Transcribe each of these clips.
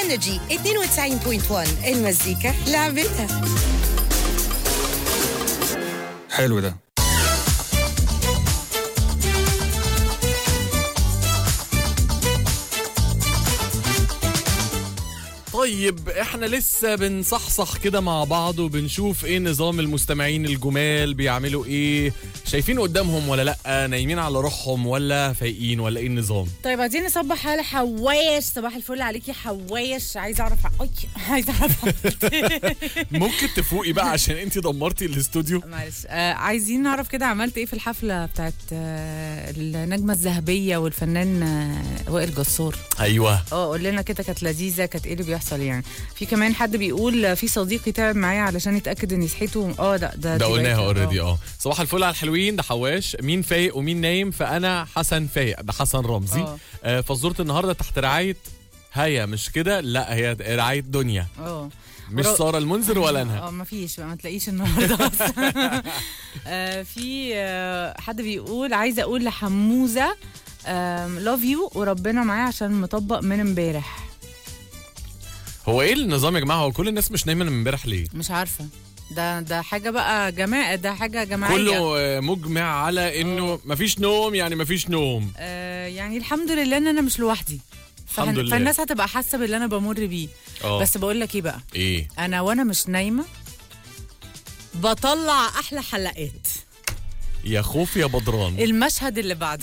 انرجي 92.1 المزيكا لعبتها حلو ده طيب احنا لسه بنصحصح كده مع بعض وبنشوف ايه نظام المستمعين الجمال بيعملوا ايه شايفين قدامهم ولا لا نايمين على روحهم ولا فايقين ولا ايه النظام طيب عايزين نصبح على حواش صباح الفل عليكي حواش عايزه اعرف اي عايزه اعرف ممكن تفوقي بقى عشان انت دمرتي الاستوديو معلش آه عايزين نعرف كده عملت ايه في الحفله بتاعت آه النجمه الذهبيه والفنان آه وائل جسار ايوه اه قول لنا كده كانت لذيذه كانت ايه اللي بيحصل يعني في كمان حد بيقول في صديقي تعب معايا علشان يتاكد اني صحيت و- اه ده ده ده دي قلناها بقت- اوريدي آه. اه صباح الفل على الحلوين ده حواش مين فايق ومين نايم فانا حسن فايق ده حسن رمزي آه. آه فزوره النهارده تحت رعايه هيا مش كده لا هي رعايه دنيا اه مش ورا- ساره المنذر ولا انها اه ما فيش ما تلاقيش النهارده اصلا آه، في آه، حد بيقول عايزه اقول لحموزه لاف يو وربنا معايا عشان مطبق من امبارح هو ايه النظام يا جماعه هو كل الناس مش نايمه من امبارح ليه مش عارفه ده ده حاجه بقى جماعه ده حاجه جماعيه كله آه، مجمع على انه مفيش نوم يعني مفيش نوم آه يعني الحمد لله ان انا مش لوحدي الحمد فهن- لله. فالناس هتبقى حاسه باللي انا بمر بيه اه بس بقول لك ايه بقى ايه انا وانا مش نايمه بطلع احلى حلقات يا خوف يا بدران المشهد اللي بعده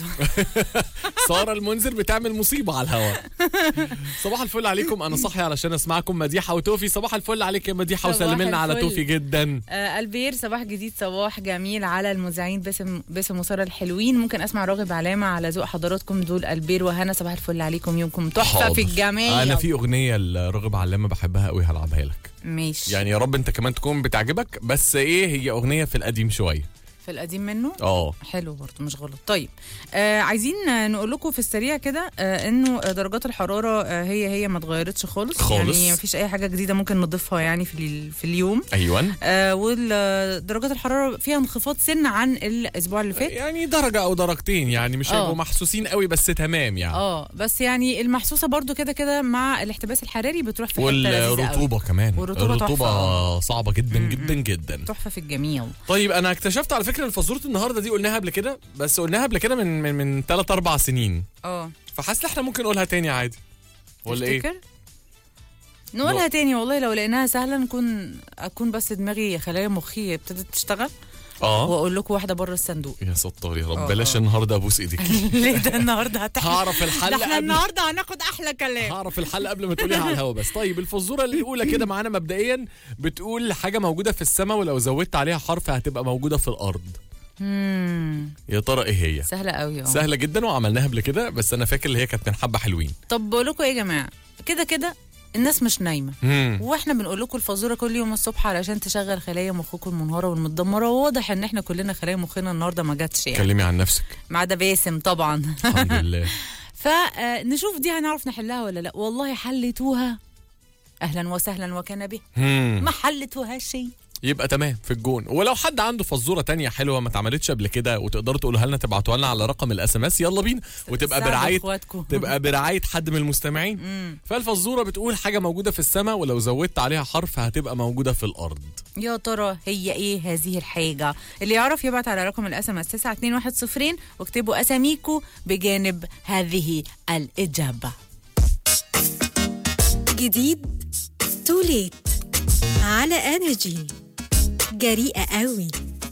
ساره المنذر بتعمل مصيبه على الهواء صباح الفل عليكم انا صاحي علشان اسمعكم مديحه وتوفي صباح الفل عليك يا مديحه صباح وسلم لنا على الفل. توفي جدا آه البير صباح جديد صباح جميل على المذيعين باسم باسم وساره الحلوين ممكن اسمع راغب علامه على ذوق حضراتكم دول البير وهنا صباح الفل عليكم يومكم تحفه حاضر. في الجمال انا في اغنيه لراغب علامه بحبها قوي هلعبها لك ماشي يعني يا رب انت كمان تكون بتعجبك بس ايه هي اغنيه في القديم شويه في القديم منه اه حلو برضه مش غلط طيب آه عايزين آه، نقول لكم في السريع كده آه انه آه، درجات الحراره آه هي هي ما اتغيرتش خالص خالص. يعني مفيش اي حاجه جديده ممكن نضيفها يعني في ال- في اليوم ايوه آه ودرجات الحراره فيها انخفاض سن عن الاسبوع اللي فات يعني درجه او درجتين يعني مش اه. هيبقوا محسوسين قوي بس تمام يعني اه بس يعني المحسوسه برضو كده كده مع الاحتباس الحراري بتروح في حته لذيذة قوي. والرطوبه كمان والرطوبة الرطوبه تحفة. صعبه جدا جدا جدا تحفه في الجميع طيب انا اكتشفت على فكره ان فزوره النهارده دي قلناها قبل كده بس قلناها قبل كده من من من 3 4 سنين اه فحاسس احنا ممكن نقولها تاني عادي ولا ايه تفتكر؟ نقولها تاني والله لو لقيناها سهله نكون اكون بس دماغي خلايا مخي ابتدت تشتغل اه واقول لكم واحده بره الصندوق يا ستار يا اه، رب بلاش اه. النهارده ابوس ايديك ليه ده النهارده هتحلى هعرف الحل ده احنا قبل النهارده هناخد احلى كلام هعرف الحل قبل ما تقوليها على الهوا بس طيب الفزوره الاولى كده معانا مبدئيا بتقول حاجه موجوده في السماء ولو زودت عليها حرف هتبقى موجوده في الارض امم يا ترى ايه هي سهله قوي اه سهله جدا وعملناها قبل كده بس انا فاكر اللي هي كانت من حبه حلوين طب بقول لكم ايه يا جماعه كده كده الناس مش نايمه مم. واحنا بنقول لكم الفزوره كل يوم الصبح علشان تشغل خلايا مخكم المنهاره والمتدمره وواضح ان احنا كلنا خلايا مخنا النهارده ما جاتش يعني كلمي عن نفسك ما عدا باسم طبعا الحمد لله فنشوف دي هنعرف نحلها ولا لا والله حلتوها اهلا وسهلا وكان به مم. ما حلتوها شيء يبقى تمام في الجون ولو حد عنده فزوره تانية حلوه ما اتعملتش قبل كده وتقدروا تقولوها لنا تبعتوها لنا على رقم الاس ام اس يلا بينا وتبقى ساعدوا برعايه اخواتكم تبقى برعايه حد من المستمعين مم. فالفزوره بتقول حاجه موجوده في السماء ولو زودت عليها حرف هتبقى موجوده في الارض يا ترى هي ايه هذه الحاجه اللي يعرف يبعت على رقم الاس ام اس 92110 واكتبوا اساميكو بجانب هذه الاجابه جديد توليت على انرجي جريئة قوي